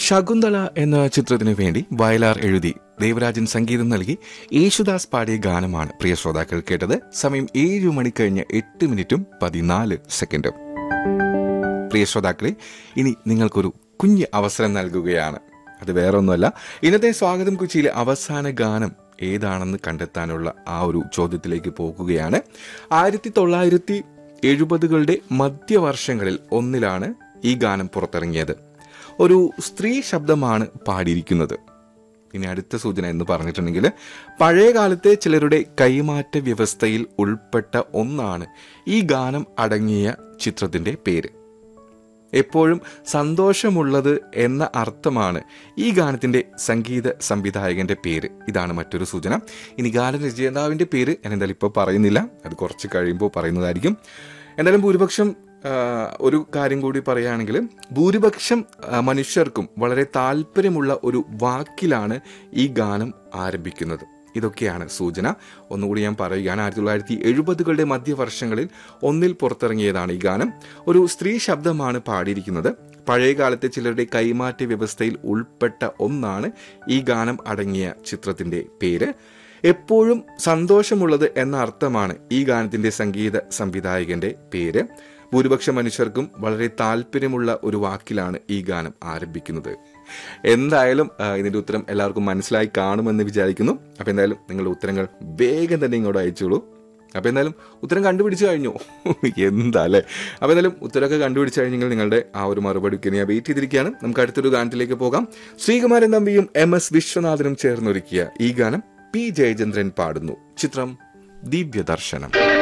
ശകുന്തള എന്ന ചിത്രത്തിനു വേണ്ടി വയലാർ എഴുതി ദേവരാജൻ സംഗീതം നൽകി യേശുദാസ് പാടിയ ഗാനമാണ് പ്രിയ ശ്രോതാക്കൾ കേട്ടത് സമയം ഏഴു മണി കഴിഞ്ഞ് എട്ട് മിനിറ്റും പതിനാല് സെക്കൻഡും പ്രിയ ശ്രോതാക്കളെ ഇനി നിങ്ങൾക്കൊരു കുഞ്ഞ് അവസരം നൽകുകയാണ് അത് വേറൊന്നുമല്ല ഇന്നത്തെ സ്വാഗതം കൊച്ചിയിലെ അവസാന ഗാനം ഏതാണെന്ന് കണ്ടെത്താനുള്ള ആ ഒരു ചോദ്യത്തിലേക്ക് പോകുകയാണ് ആയിരത്തി തൊള്ളായിരത്തി എഴുപതുകളുടെ മധ്യവർഷങ്ങളിൽ ഒന്നിലാണ് ഈ ഗാനം പുറത്തിറങ്ങിയത് ഒരു സ്ത്രീ ശബ്ദമാണ് പാടിയിരിക്കുന്നത് ഇനി അടുത്ത സൂചന എന്ന് പറഞ്ഞിട്ടുണ്ടെങ്കിൽ പഴയ കാലത്തെ ചിലരുടെ കൈമാറ്റ വ്യവസ്ഥയിൽ ഉൾപ്പെട്ട ഒന്നാണ് ഈ ഗാനം അടങ്ങിയ ചിത്രത്തിന്റെ പേര് എപ്പോഴും സന്തോഷമുള്ളത് എന്ന അർത്ഥമാണ് ഈ ഗാനത്തിന്റെ സംഗീത സംവിധായകന്റെ പേര് ഇതാണ് മറ്റൊരു സൂചന ഇനി ഗാനരചയിതാവിന്റെ പേര് ഞാൻ എന്തായാലും ഇപ്പോൾ പറയുന്നില്ല അത് കുറച്ച് കഴിയുമ്പോൾ പറയുന്നതായിരിക്കും എന്തായാലും ഭൂരിപക്ഷം ആ, ഒരു കാര്യം കൂടി പറയുകയാണെങ്കിൽ ഭൂരിപക്ഷം ആ, മനുഷ്യർക്കും വളരെ താല്പര്യമുള്ള ഒരു വാക്കിലാണ് ഈ ഗാനം ആരംഭിക്കുന്നത് ഇതൊക്കെയാണ് സൂചന ഒന്നുകൂടി ഞാൻ പറയുകയാണ് ആയിരത്തി തൊള്ളായിരത്തി എഴുപതുകളുടെ മധ്യവർഷങ്ങളിൽ ഒന്നിൽ പുറത്തിറങ്ങിയതാണ് ഈ ഗാനം ഒരു സ്ത്രീ ശബ്ദമാണ് പാടിയിരിക്കുന്നത് പഴയ കാലത്തെ ചിലരുടെ കൈമാറ്റ വ്യവസ്ഥയിൽ ഉൾപ്പെട്ട ഒന്നാണ് ഈ ഗാനം അടങ്ങിയ ചിത്രത്തിന്റെ പേര് എപ്പോഴും സന്തോഷമുള്ളത് എന്ന അർത്ഥമാണ് ഈ ഗാനത്തിന്റെ സംഗീത സംവിധായകന്റെ പേര് ഭൂരിപക്ഷ മനുഷ്യർക്കും വളരെ താല്പര്യമുള്ള ഒരു വാക്കിലാണ് ഈ ഗാനം ആരംഭിക്കുന്നത് എന്തായാലും ആ, ഇതിന്റെ ഉത്തരം എല്ലാവർക്കും മനസ്സിലായി കാണുമെന്ന് വിചാരിക്കുന്നു അപ്പൊ എന്തായാലും നിങ്ങളുടെ ഉത്തരങ്ങൾ വേഗം തന്നെ ഇങ്ങോട്ട് അയച്ചോളൂ അപ്പൊ എന്തായാലും ഉത്തരം കണ്ടുപിടിച്ചു കഴിഞ്ഞു എന്താ അല്ലേ അപ്പൊ എന്തായാലും ഉത്തരമൊക്കെ കണ്ടുപിടിച്ചു കഴിഞ്ഞെങ്കിൽ നിങ്ങളുടെ ആ ഒരു മറുപടിക്ക് ഞാൻ വെയിറ്റ് ചെയ്തിരിക്കുകയാണ് നമുക്ക് അടുത്തൊരു ഗാനത്തിലേക്ക് പോകാം ശ്രീകുമാരൻ തമ്പിയും എം എസ് വിശ്വനാഥനും ചേർന്നൊരുക്കിയ ഈ ഗാനം പി ജയചന്ദ്രൻ പാടുന്നു ചിത്രം ദിവ്യദർശനം